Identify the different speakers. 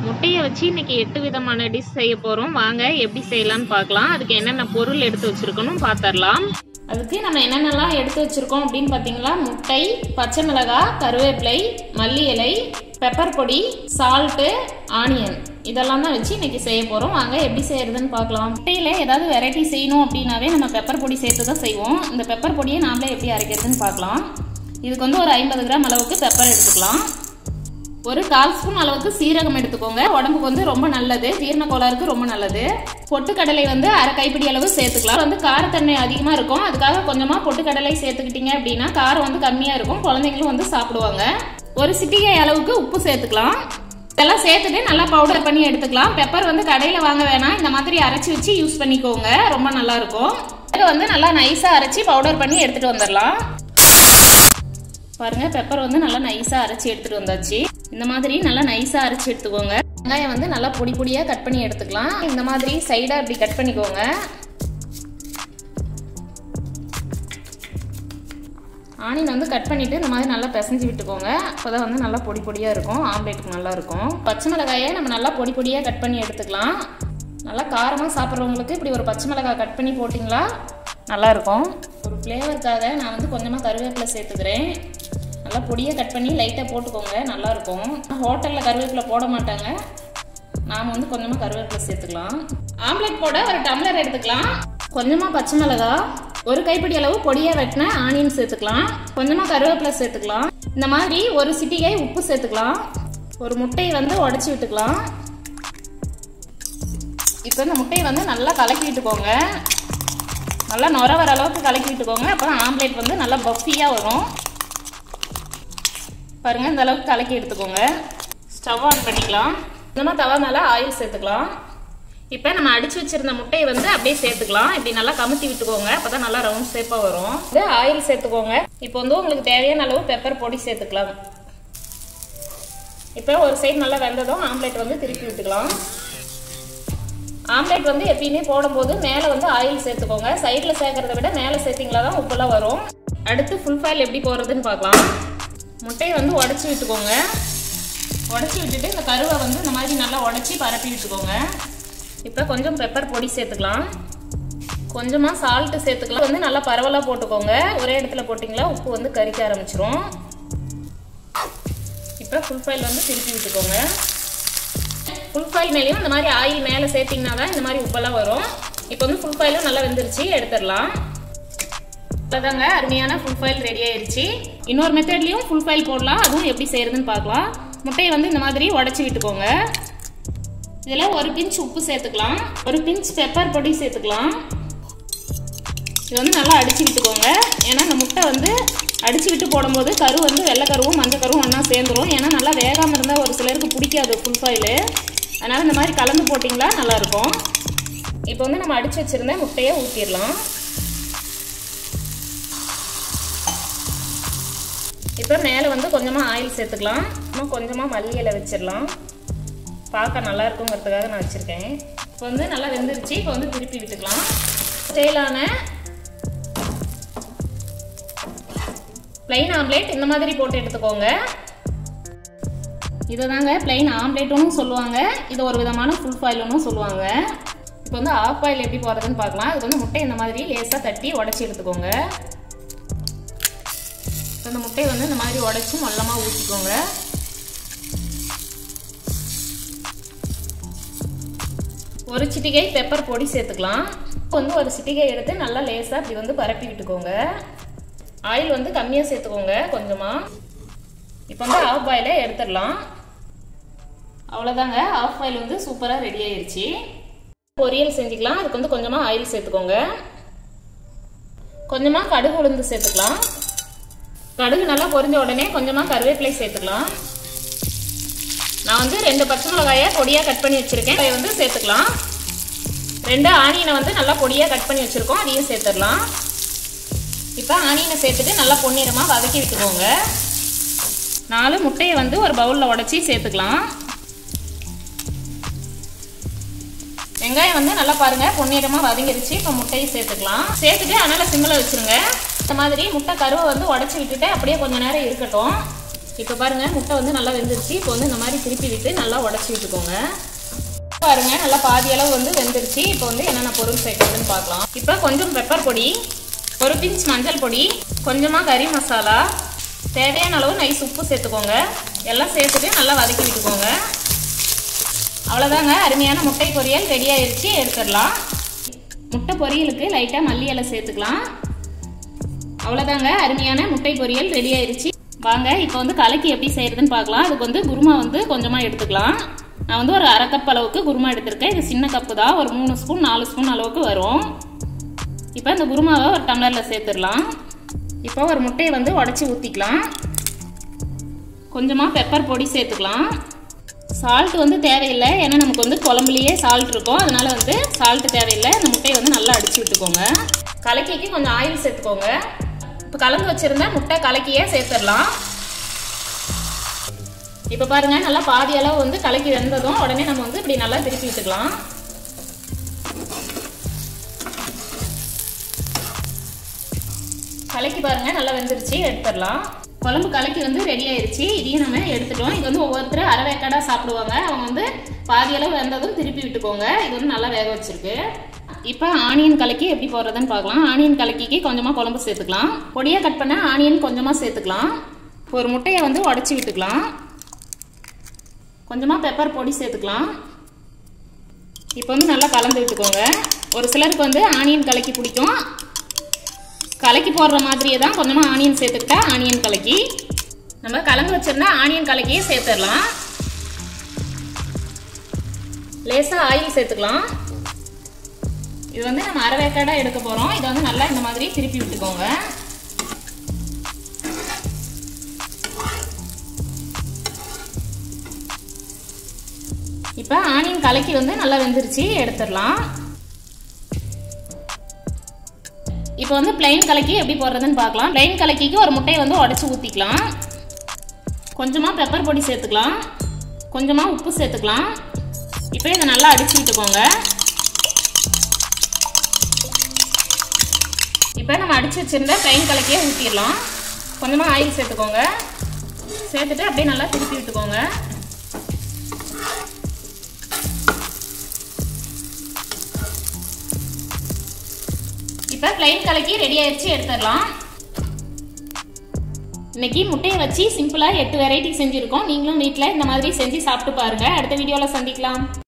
Speaker 1: முட்டையை வச்சு இன்னைக்கு எட்டு விதமான டிஷ் செய்ய போகிறோம் வாங்க எப்படி செய்யலாம்னு பார்க்கலாம் அதுக்கு என்னென்ன பொருள் எடுத்து வச்சிருக்கணும் பார்த்துடலாம் அதுக்கு நம்ம என்னென்னலாம் எடுத்து வச்சிருக்கோம் அப்படின்னு பார்த்தீங்களா முட்டை பச்சை மிளகாய் கருவேப்பிலை மல்லி இலை பெப்பர் பொடி சால்ட்டு ஆனியன் இதெல்லாம் தான் வச்சு இன்னைக்கு செய்ய போகிறோம் வாங்க எப்படி செய்யறதுன்னு பார்க்கலாம் முட்டையில் ஏதாவது வெரைட்டி செய்யணும் அப்படின்னாவே நம்ம பெப்பர் பொடி சேர்த்து தான் செய்வோம் இந்த பெப்பர் பொடியை நாமளே எப்படி அரைக்கிறதுன்னு பார்க்கலாம் இதுக்கு வந்து ஒரு ஐம்பது கிராம் அளவுக்கு பெப்பர் எடுத்துக்கலாம் ஒரு கால் ஸ்பூன் அளவுக்கு சீரகம் எடுத்துக்கோங்க உடம்புக்கு வந்து ரொம்ப நல்லது ஜீரண கோளாறுக்கு ரொம்ப நல்லது பொட்டுக்கடலை வந்து அரை கைப்பிடி அளவு சேர்த்துக்கலாம் வந்து காரத்தன்மை அதிகமாக இருக்கும் அதுக்காக கொஞ்சமாக பொட்டுக்கடலை சேர்த்துக்கிட்டீங்க அப்படின்னா காரம் வந்து கம்மியாக இருக்கும் குழந்தைங்களும் வந்து சாப்பிடுவாங்க ஒரு சிட்டிகை அளவுக்கு உப்பு சேர்த்துக்கலாம் இதெல்லாம் சேர்த்துட்டு நல்லா பவுடர் பண்ணி எடுத்துக்கலாம் பெப்பர் வந்து கடையில் வாங்க வேணாம் இந்த மாதிரி அரைச்சி வச்சு யூஸ் பண்ணிக்கோங்க ரொம்ப நல்லா இருக்கும் இதை வந்து நல்லா நைஸாக அரைச்சி பவுடர் பண்ணி எடுத்துகிட்டு வந்துடலாம் பாருங்க பெப்பர் வந்து நல்லா நைஸா அரைச்சி எடுத்துட்டு வந்தாச்சு இந்த மாதிரி நல்லா நைஸா அரைச்சி எடுத்துக்கோங்க வெங்காயம் வந்து நல்லா பொடி பொடியா கட் பண்ணி எடுத்துக்கலாம் இந்த மாதிரி சைடா இப்படி கட் பண்ணிக்கோங்க ஆனியன் வந்து கட் பண்ணிட்டு இந்த மாதிரி நல்லா பிசைஞ்சு விட்டுக்கோங்க அப்போதான் வந்து நல்லா பொடி பொடியா இருக்கும் ஆம்லேட்டுக்கு நல்லா இருக்கும் பச்சை மிளகாயை நம்ம நல்லா பொடி பொடியா கட் பண்ணி எடுத்துக்கலாம் நல்லா காரமாக சாப்பிட்றவங்களுக்கு இப்படி ஒரு பச்சை மிளகாய் கட் பண்ணி போட்டிங்களா நல்லா இருக்கும் ஒரு ஃப்ளேவருக்காக நான் வந்து கொஞ்சமாக கருவேப்பிலை சேர்த்துக்கிறேன் நல்லா பொடியாக கட் பண்ணி லைட்டாக போட்டுக்கோங்க நல்லாயிருக்கும் ஹோட்டலில் கருவேப்பிலை போட மாட்டாங்க நாம் வந்து கொஞ்சமாக கருவேப்பிலை சேர்த்துக்கலாம் ஆம்லெட் போட ஒரு டம்ளர் எடுத்துக்கலாம் கொஞ்சமாக பச்சை மிளகா ஒரு கைப்பிடி அளவு பொடியாக வெட்டின ஆனியன் சேர்த்துக்கலாம் கொஞ்சமாக கருவேப்பிலை சேர்த்துக்கலாம் இந்த மாதிரி ஒரு சிட்டிகை உப்பு சேர்த்துக்கலாம் ஒரு முட்டையை வந்து உடச்சி விட்டுக்கலாம் இப்போ இந்த முட்டையை வந்து நல்லா கலக்கி விட்டுக்கோங்க நல்லா நுர வர அளவுக்கு கலக்கி விட்டுக்கோங்க அப்போ தான் ஆம்லேட் வந்து நல்லா பஃபியாக வரும் பாருங்கள் இந்த அளவுக்கு கலக்கி எடுத்துக்கோங்க ஸ்டவ் ஆன் பண்ணிக்கலாம் கொஞ்சமாக தவா மேலே ஆயில் சேர்த்துக்கலாம் இப்போ நம்ம அடித்து வச்சுருந்த முட்டையை வந்து அப்படியே சேர்த்துக்கலாம் இப்படி நல்லா கமுத்தி விட்டுக்கோங்க அப்போ தான் நல்லா ரவுண்ட் ஷேப்பாக வரும் இது ஆயில் சேர்த்துக்கோங்க இப்போ வந்து உங்களுக்கு தேவையான அளவு பெப்பர் பொடி சேர்த்துக்கலாம் இப்போ ஒரு சைடு நல்லா வெந்ததும் ஆம்லேட் வந்து திருப்பி விட்டுக்கலாம் ஆம்லேட் வந்து எப்பயுமே போடும்போது மேலே வந்து ஆயில் சேர்த்துக்கோங்க சைடில் சேர்க்கறத விட மேலே சேர்த்திங்களா தான் உப்புலாம் வரும் அடுத்து ஃபுல் ஃபைல் எப்படி போடுறதுன்னு பார்க்கலாம் முட்டையை வந்து உடச்சி விட்டுக்கோங்க உடச்சி விட்டுட்டு இந்த கருவை வந்து இந்த மாதிரி நல்லா உடச்சி பரப்பி விட்டுக்கோங்க இப்போ கொஞ்சம் பெப்பர் பொடி சேர்த்துக்கலாம் கொஞ்சமாக சால்ட்டு சேர்த்துக்கலாம் வந்து நல்லா பரவலாக போட்டுக்கோங்க ஒரே இடத்துல போட்டிங்களா உப்பு வந்து கறிக்க ஆரம்பிச்சிரும் இப்போ ஃபுல் ஃபைல் வந்து திருப்பி விட்டுக்கோங்க ஃபுல் ஃபைல் மேலேயும் இந்த மாதிரி ஆயில் மேலே சேர்த்திங்கன்னா தான் இந்த மாதிரி உப்பெல்லாம் வரும் இப்போ வந்து ஃபுல் ஃபைலும் நல்லா வெந்துருச்சு எடுத்துடலாம் அதாங்க அருமையான ஃபுல் ஃபைல் ரெடி ஆயிருச்சு இன்னொரு மெத்தட்லையும் ஃபுல் ஃபைல் போடலாம் அதுவும் எப்படி செய்யறதுன்னு பார்க்கலாம் முட்டையை வந்து இந்த மாதிரி உடச்சி விட்டுக்கோங்க இதில் ஒரு பிஞ்ச் உப்பு சேர்த்துக்கலாம் ஒரு பிஞ்ச் பெப்பர் பொடி சேர்த்துக்கலாம் இது வந்து நல்லா அடிச்சு விட்டுக்கோங்க ஏன்னா இந்த முட்டை வந்து அடிச்சு விட்டு போடும்போது கரு வந்து வெள்ளை கருவும் மஞ்சள் கருவும் ஒன்றா சேர்ந்துரும் ஏன்னா நல்லா வேகாமல் இருந்தால் ஒரு சிலருக்கு பிடிக்காது ஃபுல் ஃபைலு அதனால் இந்த மாதிரி கலந்து போட்டிங்களா நல்லாயிருக்கும் இப்போ வந்து நம்ம அடித்து வச்சுருந்த முட்டையை ஊற்றிடலாம் இப்போ மேலே வந்து கொஞ்சமாக ஆயில் சேர்த்துக்கலாம் இன்னும் கொஞ்சமாக மல்லி இலை வச்சிடலாம் பார்க்க நல்லா இருக்குங்கிறதுக்காக நான் வச்சுருக்கேன் இப்போ வந்து நல்லா வெந்துருச்சு இப்போ வந்து திருப்பி விட்டுக்கலாம் ஸ்டைலான பிளைன் ஆம்லேட் இந்த மாதிரி போட்டு எடுத்துக்கோங்க இதை தாங்க பிளைன் ஆம்லேட்டும் சொல்லுவாங்க இது ஒரு விதமான ஃபுல் ஃபாயிலும் சொல்லுவாங்க இப்போ வந்து ஆஃப் பாயில் எப்படி போகிறதுன்னு பார்க்கலாம் அதுக்கு வந்து முட்டை இந்த மாதிரி லேசாக தட்டி உடச்சி எடுத்துக்கோங்க இந்த முட்டையை வந்து இந்த மாதிரி உடச்சி மொல்லமாக ஊற்றிக்கோங்க ஒரு சிட்டிகை பெப்பர் பொடி சேர்த்துக்கலாம் வந்து ஒரு சிட்டிகை எடுத்து நல்லா லேசாக இப்படி வந்து பரப்பி விட்டுக்கோங்க ஆயில் வந்து கம்மியாக சேர்த்துக்கோங்க கொஞ்சமாக இப்போ வந்து ஆஃப் பாயில எடுத்துடலாம் அவ்வளோதாங்க ஆஃப் பாயில் வந்து சூப்பராக ரெடி ஆயிருச்சு பொரியல் செஞ்சுக்கலாம் அதுக்கு வந்து கொஞ்சமாக ஆயில் சேர்த்துக்கோங்க கொஞ்சமாக கடுகு உளுந்து சேர்த்துக்கலாம் கடுகு நல்லா பொரிஞ்ச உடனே கொஞ்சமாக கருவேப்பிலை சேர்த்துக்கலாம் நான் வந்து ரெண்டு பச்சை மிளகாயை பொடியாக கட் பண்ணி வச்சுருக்கேன் அதை வந்து சேர்த்துக்கலாம் ரெண்டு ஆனியனை வந்து நல்லா பொடியாக கட் பண்ணி வச்சுருக்கோம் அதையும் சேர்த்துடலாம் இப்போ ஆனியனை சேர்த்துட்டு நல்லா பொன்னிறமாக வதக்கி விட்டுக்கோங்க நாலு முட்டையை வந்து ஒரு பவுலில் உடச்சி சேர்த்துக்கலாம் வெங்காயம் வந்து நல்லா பாருங்கள் பொன்னிறமாக வதங்கிருச்சு இப்போ முட்டையை சேர்த்துக்கலாம் சேர்த்துட்டு அதனால் சிம்மில் வச்சுருங்க இந்த மாதிரி முட்டை கருவை வந்து உடச்சி விட்டுட்டு அப்படியே கொஞ்ச நேரம் இருக்கட்டும் இப்போ பாருங்க முட்டை வந்து நல்லா வெந்துருச்சு இப்போ வந்து இந்த மாதிரி திருப்பி விட்டு நல்லா உடச்சி விட்டுக்கோங்க பாருங்க நல்லா பாதி அளவு வந்து வெந்துருச்சு இப்போ வந்து என்னென்ன பொருள் சேர்க்கறதுன்னு பார்க்கலாம் இப்போ கொஞ்சம் பெப்பர் பொடி ஒரு பிஞ்ச் மஞ்சள் பொடி கொஞ்சமாக கறி மசாலா தேவையான அளவு நைஸ் உப்பு சேர்த்துக்கோங்க எல்லாம் சேர்த்துட்டு நல்லா வதக்கி விட்டுக்கோங்க அவ்வளோதாங்க அருமையான முட்டை பொரியல் ரெடி ஆயிருச்சு எடுத்துடலாம் முட்டை பொரியலுக்கு லைட்டாக மல்லி இலை சேர்த்துக்கலாம் அவ்வளோதாங்க அருமையான முட்டை பொரியல் ரெடி ஆயிருச்சு வாங்க இப்போ வந்து கலக்கி எப்படி செய்யறதுன்னு பார்க்கலாம் அதுக்கு வந்து குருமா வந்து கொஞ்சமாக எடுத்துக்கலாம் நான் வந்து ஒரு அரை கப் அளவுக்கு குருமா எடுத்திருக்கேன் இது சின்ன கப்பு தான் ஒரு மூணு ஸ்பூன் நாலு ஸ்பூன் அளவுக்கு வரும் இப்போ இந்த குருமாவை ஒரு டம்ளரில் சேர்த்துடலாம் இப்போ ஒரு முட்டையை வந்து உடச்சி ஊற்றிக்கலாம் கொஞ்சமாக பெப்பர் பொடி சேர்த்துக்கலாம் சால்ட் வந்து தேவையில்லை ஏன்னா நமக்கு வந்து குழம்புலையே சால்ட் இருக்கும் அதனால வந்து சால்ட் தேவையில்லை இந்த முட்டையை வந்து நல்லா அடிச்சு விட்டுக்கோங்க கலக்கிக்கு கொஞ்சம் ஆயில் சேர்த்துக்கோங்க இப்போ கலந்து வச்சிருந்த முட்டை கலக்கியே சேர்த்துடலாம் இப்போ பாருங்க நல்லா பாதி அளவு வந்து கலக்கி வெந்ததும் உடனே நம்ம வந்து இப்படி நல்லா திருப்பி விட்டுக்கலாம் கலக்கி பாருங்க நல்லா வெந்துருச்சு எடுத்துடலாம் குழம்பு கலக்கி வந்து ரெடி ஆயிருச்சு இதையும் நம்ம எடுத்துட்டோம் இது வந்து ஒவ்வொருத்தர் அரை வேக்காடாக சாப்பிடுவாங்க அவங்க வந்து பாதி அளவு வெந்ததும் திருப்பி விட்டுக்கோங்க இது வந்து நல்லா வேக வச்சிருக்கு இப்போ ஆனியன் கலக்கி எப்படி போடுறதுன்னு பார்க்கலாம் ஆனியன் கலக்கிக்கு கொஞ்சமாக குழம்பு சேர்த்துக்கலாம் பொடியாக கட் பண்ண ஆனியன் கொஞ்சமாக சேர்த்துக்கலாம் ஒரு முட்டையை வந்து உடச்சி விட்டுக்கலாம் கொஞ்சமாக பெப்பர் பொடி சேர்த்துக்கலாம் இப்போ வந்து நல்லா கலந்து விட்டுக்கோங்க ஒரு சிலருக்கு வந்து ஆனியன் கலக்கி பிடிக்கும் கலக்கி போடுற மாதிரியே தான் கொஞ்சமாக ஆனியன் சேர்த்துக்கிட்டா ஆனியன் கலக்கி நம்ம கலந்து வச்சிருந்தா ஆனியன் கலக்கியே சேர்த்துடலாம் லேசாக ஆயில் சேர்த்துக்கலாம் இது வந்து நம்ம அரை வேக்காடாக எடுக்க போகிறோம் இதை வந்து நல்லா இந்த மாதிரி திருப்பி விட்டுக்கோங்க இப்போ ஆனியன் கலக்கி வந்து நல்லா வெந்துருச்சு எடுத்துடலாம் இப்போ வந்து பிளைன் கலக்கி எப்படி போடுறதுன்னு பார்க்கலாம் பிளைன் கலக்கிக்கு ஒரு முட்டையை வந்து உடச்சி ஊற்றிக்கலாம் கொஞ்சமாக பெப்பர் பொடி சேர்த்துக்கலாம் கொஞ்சமாக உப்பு சேர்த்துக்கலாம் இப்போ இதை நல்லா அடிச்சு விட்டுக்கோங்க இப்போ நம்ம அடிச்சு வச்சிருந்த பிளைன் கலக்கியே ஊற்றிடலாம் கொஞ்சமாக ஆயில் சேர்த்துக்கோங்க சேர்த்துட்டு அப்படியே நல்லா திருப்பி விட்டுக்கோங்க இப்போ பிளைன் கலக்கி ரெடி ஆயிடுச்சு எடுத்துடலாம் இன்னைக்கு முட்டையை வச்சு சிம்பிளாக எட்டு வெரைட்டி செஞ்சுருக்கோம் நீங்களும் வீட்டில் இந்த மாதிரி செஞ்சு சாப்பிட்டு பாருங்க அடுத்த வீடியோவில் சந்திக்கலாம்